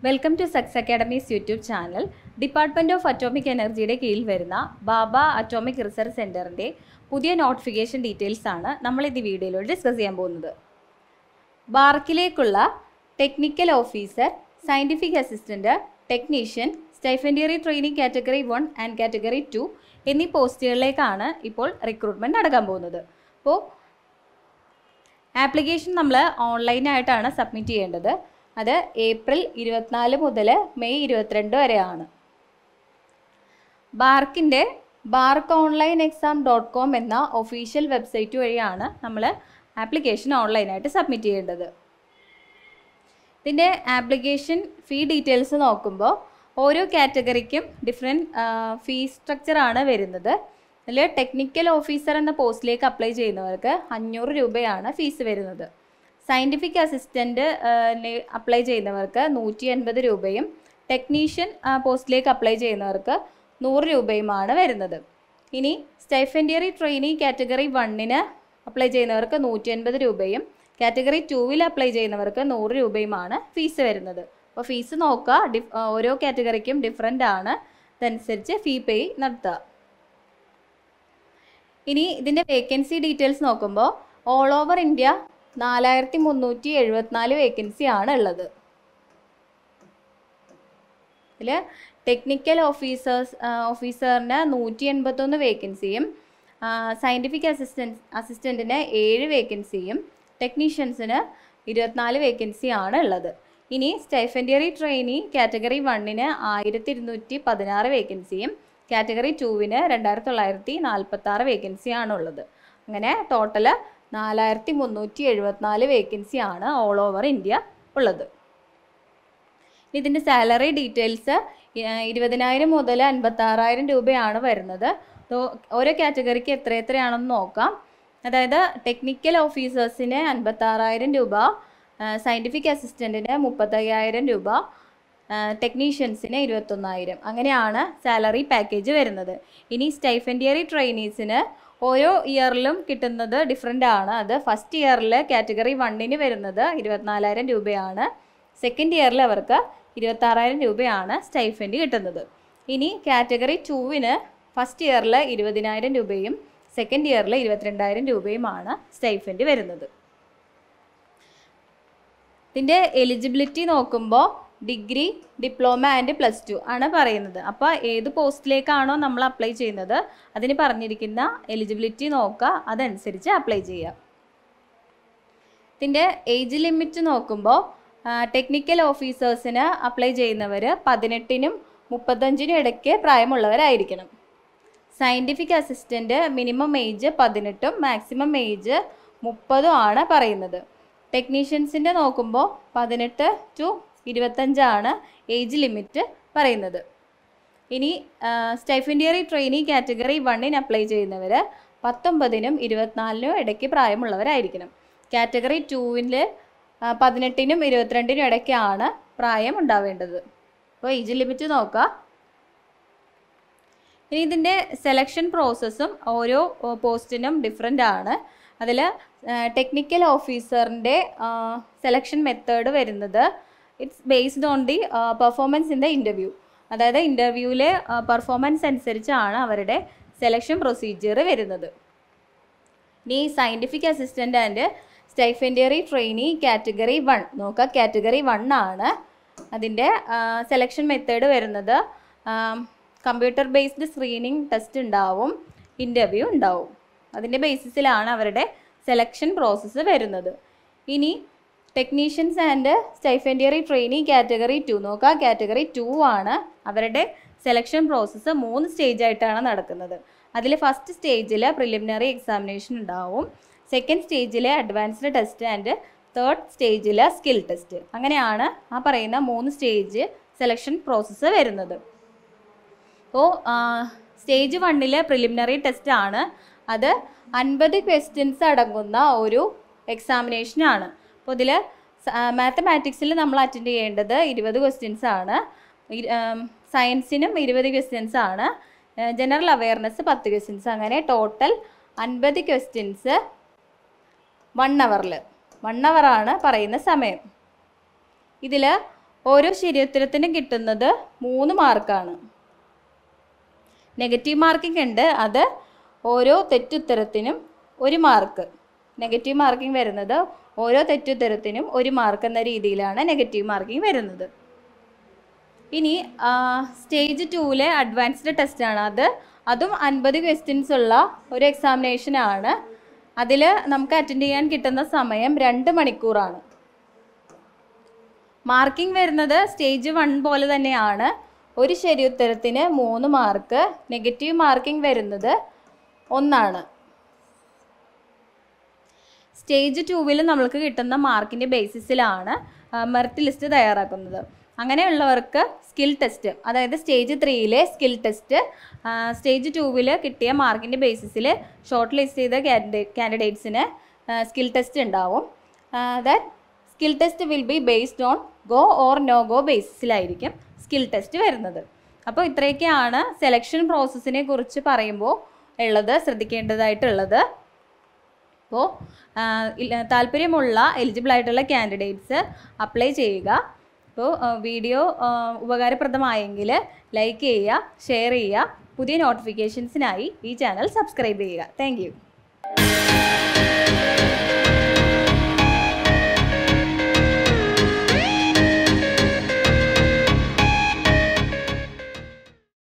welcome to success academies YouTube channel department of atomic എനർജിയുടെ കീഴിൽ വരുന്ന ബാബ അറ്റോമിക് റിസർച്ച് സെൻറ്ററിൻ്റെ പുതിയ നോട്ടിഫിക്കേഷൻ ഡീറ്റെയിൽസ് ആണ് നമ്മൾ ഇത് വീഡിയോയിലൂടെ ഡിസ്കസ് ചെയ്യാൻ പോകുന്നത് ബാർക്കിലേക്കുള്ള technical officer scientific assistant technician stipendiary training category one and category two എന്നീ പോസ്റ്റുകളിലേക്കാണ് ഇപ്പോൾ റിക്രൂട്ട്മെൻറ്റ് നടക്കാൻ പോകുന്നത് അപ്പോൾ ആപ്ലിക്കേഷൻ നമ്മൾ ഓൺലൈനായിട്ടാണ് സബ്മിറ്റ് ചെയ്യേണ്ടത് അത് ഏപ്രിൽ ഇരുപത്തിനാല് മുതൽ മെയ് ഇരുപത്തിരണ്ട് വരെയാണ് ബാർക്കിൻ്റെ BARC online exam dot com എന്ന ഒഫീഷ്യൽ വെബ്സൈറ്റ് വഴിയാണ് നമ്മൾ ആപ്ലിക്കേഷൻ ഓൺലൈനായിട്ട് സബ്മിറ്റ് ചെയ്യേണ്ടത് ഇതിൻ്റെ ആപ്ലിക്കേഷൻ ഫീ ഡീറ്റെയിൽസ് നോക്കുമ്പോൾ ഓരോ കാറ്റഗറിക്കും ഡിഫറെൻറ്റ് ഫീസ് സ്ട്രക്ചറാണ് വരുന്നത് അതിൽ ടെക്നിക്കൽ ഓഫീസർ എന്ന പോസ്റ്റിലേക്ക് അപ്ലൈ ചെയ്യുന്നവർക്ക് അഞ്ഞൂറ് രൂപയാണ് ഫീസ് വരുന്നത് സയൻറ്റിഫിക് അസിസ്റ്റൻറ്റ് അപ്ലൈ ചെയ്യുന്നവർക്ക് നൂറ്റി എൺപത് രൂപയും ടെക്നീഷ്യൻ പോസ്റ്റിലേക്ക് അപ്ലൈ ചെയ്യുന്നവർക്ക് നൂറ് രൂപയുമാണ് വരുന്നത് ഇനി സ്റ്റൈഫൻഡിയറി ട്രെയിനിങ് കാറ്റഗറി വണ്ണിന് അപ്ലൈ ചെയ്യുന്നവർക്ക് നൂറ്റി എൺപത് രൂപയും കാറ്റഗറി ടൂവിൽ അപ്ലൈ ചെയ്യുന്നവർക്ക് നൂറ് രൂപയുമാണ് ഫീസ് വരുന്നത് അപ്പോൾ ഫീസ് നോക്കുക ഡിഫ് ഓരോ കാറ്റഗറിക്കും ഡിഫറെൻ്റ് ആണ് അതനുസരിച്ച് ഫീ പേ നടത്തുക ഇനി ഇതിൻ്റെ വേക്കൻസി ഡീറ്റെയിൽസ് നോക്കുമ്പോൾ ഓൾ ഓവർ ഇന്ത്യ നാലായിരത്തി മുന്നൂറ്റി എഴുപത്തിനാല് വേക്കൻസി ആണ് ഉള്ളത് ഇതിൽ ടെക്നിക്കൽ ഓഫീസേഴ്സ് ഓഫീസറിന് നൂറ്റി എൺപത്തൊന്ന് വേക്കൻസിയും സയൻറ്റിഫിക് അസിസ്റ്റൻസ് അസിസ്റ്റൻറ്റിന് ഏഴ് വേക്കൻസിയും ടെക്നീഷ്യൻസിന് ഇരുപത്തിനാല് വേക്കൻസിയാണ് ഉള്ളത് ഇനി സ്റ്റൈഫൻഡിയറി ട്രെയിനി കാറ്റഗറി വണ്ണിന് ആയിരത്തി ഇരുന്നൂറ്റി പതിനാറ് വേക്കൻസിയും കാറ്റഗറി ടൂവിന് രണ്ടായിരത്തി തൊള്ളായിരത്തി നാൽപ്പത്തി ആറ് വേക്കൻസിയാണ് ഉള്ളത് അങ്ങനെ ടോട്ടൽ നാലായിരത്തി മുന്നൂറ്റി എഴുപത്തിനാല് വേക്കൻസിയാണ് ഓൾ ഓവർ ഇന്ത്യ ഉള്ളത് ഇതിൻ്റെ സാലറി ഡീറ്റെയിൽസ് ഇരുപതിനായിരം മുതൽ അൻപത്താറായിരം രൂപയാണ് വരുന്നത് ഓരോ കാറ്റഗറിക്ക് എത്ര എത്രയാണെന്ന് നോക്കാം അതായത് ടെക്നിക്കൽ ഓഫീസേഴ്സിന് അൻപത്താറായിരം രൂപ സയൻറ്റിഫിക് അസിസ്റ്റൻറ്റിന് മുപ്പത്തയ്യായിരം രൂപ ടെക്നീഷ്യൻസിന് ഇരുപത്തൊന്നായിരം അങ്ങനെയാണ് സാലറി പാക്കേജ് വരുന്നത് ഇനി സ്റ്റൈഫൻഡിയറി ട്രെയിനീസിന് ഓരോ ഇയറിലും കിട്ടുന്നത് ഡിഫറെൻ്റ് ആണ് അത് ഫസ്റ്റ് ഇയറിൽ കാറ്റഗറി വണ്ണിന് വരുന്നത് ഇരുപത്തിനാലായിരം രൂപയാണ് സെക്കൻഡ് ഇയറിൽ അവർക്ക് ഇരുപത്താറായിരം രൂപയാണ് സ്റ്റൈഫൻഡ് കിട്ടുന്നത് ഇനി കാറ്റഗറി ടൂവിന് ഫസ്റ്റ് ഇയറിൽ ഇരുപതിനായിരം രൂപയും സെക്കൻഡ് ഇയറിൽ ഇരുപത്തിരണ്ടായിരം രൂപയുമാണ് സ്റ്റൈഫൻഡ് വരുന്നത് ഇതിൻ്റെ എലിജിബിലിറ്റി നോക്കുമ്പോൾ degree diploma and plus two ആണ് പറയുന്നത് അപ്പോൾ ഏത് പോസ്റ്റിലേക്കാണോ നമ്മൾ അപ്ലൈ ചെയ്യുന്നത് അതിന് പറഞ്ഞിരിക്കുന്ന എലിജിബിലിറ്റി നോക്കുക അതനുസരിച്ച് അപ്ലൈ ചെയ്യുക ഇതിൻ്റെ ഏജ് ലിമിറ്റ് നോക്കുമ്പോൾ ടെക്നിക്കൽ ഓഫീസേഴ്സിന് അപ്ലൈ ചെയ്യുന്നവർ പതിനെട്ടിനും മുപ്പത്തഞ്ചിനും ഇടയ്ക്ക് പ്രായമുള്ളവരായിരിക്കണം സയൻറ്റിഫിക് അസിസ്റ്റൻറ്റ് മിനിമം ഏജ് പതിനെട്ടും മാക്സിമം ഏജ് മുപ്പതും ആണ് പറയുന്നത് ടെക്നീഷ്യൻസിൻ്റെ നോക്കുമ്പോൾ പതിനെട്ട് ടു ഇരുപത്തഞ്ചാണ് ഏജ് ലിമിറ്റ് പറയുന്നത് ഇനി സ്റ്റൈഫൻഡിയറി ട്രെയിനി കാറ്റഗറി വണ്ണിന് അപ്ലൈ ചെയ്യുന്നവർ പത്തൊമ്പതിനും ഇരുപത്തിനാലിനും ഇടയ്ക്ക് പ്രായമുള്ളവരായിരിക്കണം കാറ്റഗറി ടൂവിൽ പതിനെട്ടിനും ഇരുപത്തിരണ്ടിനും ഇടയ്ക്കാണ് പ്രായം ഉണ്ടാവേണ്ടത് അപ്പോൾ ഏജ് ലിമിറ്റ് നോക്കുക ഇനി ഇതിൻ്റെ സെലക്ഷൻ പ്രോസസ്സും ഓരോ പോസ്റ്റിനും ഡിഫറെൻ്റ് ആണ് അതിൽ ടെക്നിക്കൽ ഓഫീസറിൻ്റെ സെലക്ഷൻ മെത്തേഡ് വരുന്നത് it's based on the performance in the interview അതായത് ഇൻ്റർവ്യൂവിലെ പെർഫോമൻസ് അനുസരിച്ചാണ് അവരുടെ സെലക്ഷൻ പ്രൊസീജിയർ വരുന്നത് ഇനി scientific assistant and stipendiary trainee category one നോക്കുക കാറ്റഗറി വൺ ആണ് അതിൻ്റെ സെലക്ഷൻ മെത്തേഡ് വരുന്നത് കമ്പ്യൂട്ടർ ബേസ്ഡ് സ്ക്രീനിങ് ടെസ്റ്റ് ഉണ്ടാവും ഇൻ്റർവ്യൂ ഉണ്ടാവും അതിൻ്റെ ബേസിസിലാണ് അവരുടെ സെലക്ഷൻ പ്രോസസ്സ് വരുന്നത് ഇനി technicians and stipendiary trainee category two നോക്കുക കാറ്റഗറി ടു ആണ് അവരുടെ സെലക്ഷൻ പ്രോസസ്സ് മൂന്ന് സ്റ്റേജ് ആയിട്ടാണ് നടക്കുന്നത് അതിൽ ഫസ്റ്റ് സ്റ്റേജിൽ പ്രിലിമിനറി എക്സാമിനേഷൻ ഉണ്ടാവും സെക്കൻഡ് സ്റ്റേജിൽ അഡ്വാൻസ്ഡ് ടെസ്റ്റ് ആൻഡ് തേർഡ് സ്റ്റേജിൽ സ്കിൽ ടെസ്റ്റ് അങ്ങനെയാണ് ആ പറയുന്ന മൂന്ന് സ്റ്റേജ് സെലക്ഷൻ പ്രോസസ്സ് വരുന്നത് അപ്പോൾ സ്റ്റേജ് വണ്ണിൽ പ്രിലിമിനറി ടെസ്റ്റ് ആണ് അത് അൻപത് ക്വസ്റ്റ്യൻസ് അടങ്ങുന്ന ഒരു എക്സാമിനേഷനാണ് അപ്പോൾ ഇതിൽ മാത്തമാറ്റിക്സിൽ നമ്മൾ അറ്റൻഡ് ചെയ്യേണ്ടത് ഇരുപത് ക്വസ്റ്റ്യൻസ് ആണ് സയൻസിനും ഇരുപത് ക്വസ്റ്റ്യൻസ് ആണ് ജനറൽ അവയർനെസ് പത്ത് ക്വസ്റ്റ്യൻസ് അങ്ങനെ ടോട്ടൽ അൻപത് ക്വസ്റ്റ്യൻസ് വൺ അവറിൽ വൺ അവറാണ് പറയുന്ന സമയം ഇതിൽ ഓരോ ശരിയുത്തരത്തിനും കിട്ടുന്നത് മൂന്ന് മാർക്കാണ് നെഗറ്റീവ് മാർക്കിംഗ് ഉണ്ട് അത് ഓരോ തെറ്റുത്തരത്തിനും ഒരു മാർക്ക് നെഗറ്റീവ് മാർക്കിംഗ് വരുന്നത് ഓരോ തെറ്റുത്തരത്തിനും ഒരു മാർക്ക് എന്ന രീതിയിലാണ് നെഗറ്റീവ് മാർക്കിംഗ് വരുന്നത് ഇനി സ്റ്റേജ് ടൂവിലെ അഡ്വാൻസ്ഡ് ടെസ്റ്റാണ് അത് അതും അൻപത് ക്വസ്റ്റ്യൻസ് ഉള്ള ഒരു എക്സാമിനേഷൻ ആണ് അതിൽ നമുക്ക് അറ്റൻഡ് ചെയ്യാൻ കിട്ടുന്ന സമയം രണ്ട് മണിക്കൂറാണ് മാർക്കിംഗ് വരുന്നത് സ്റ്റേജ് വൺ പോലെ തന്നെയാണ് ഒരു ശരി ഉത്തരത്തിന് മൂന്ന് മാർക്ക് നെഗറ്റീവ് മാർക്കിംഗ് വരുന്നത് ഒന്നാണ് സ്റ്റേജ് ടൂവിൽ നമ്മൾക്ക് കിട്ടുന്ന മാർക്കിൻ്റെ ബേസിസിലാണ് മെറിറ്റ് ലിസ്റ്റ് തയ്യാറാക്കുന്നത് അങ്ങനെയുള്ളവർക്ക് സ്കിൽ ടെസ്റ്റ് അതായത് സ്റ്റേജ് ത്രീയിലെ സ്കിൽ ടെസ്റ്റ് സ്റ്റേജ് ടൂവിൽ കിട്ടിയ മാർക്കിൻ്റെ ബേസിസിൽ ഷോർട്ട് ലിസ്റ്റ് ചെയ്ത കാൻഡിഡേറ്റ് കാൻഡിഡേറ്റ്സിന് സ്കിൽ ടെസ്റ്റ് ഉണ്ടാവും that skill test will be based on go or no go ബേസിസിലായിരിക്കും സ്കിൽ ടെസ്റ്റ് വരുന്നത് അപ്പോൾ ഇത്രയൊക്കെയാണ് സെലക്ഷൻ പ്രോസസ്സിനെ കുറിച്ച് പറയുമ്പോൾ ഉള്ളത് ശ്രദ്ധിക്കേണ്ടതായിട്ടുള്ളത് അപ്പോൾ താല്പര്യമുള്ള എലിജിബിൾ ആയിട്ടുള്ള കാൻഡിഡേറ്റ്സ് അപ്ലൈ ചെയ്യുക അപ്പോൾ വീഡിയോ ഉപകാരപ്രദമായെങ്കിൽ ലൈക്ക് ചെയ്യുക ഷെയർ ചെയ്യുക പുതിയ നോട്ടിഫിക്കേഷൻസിനായി ഈ ചാനൽ സബ്സ്ക്രൈബ് ചെയ്യുക താങ്ക്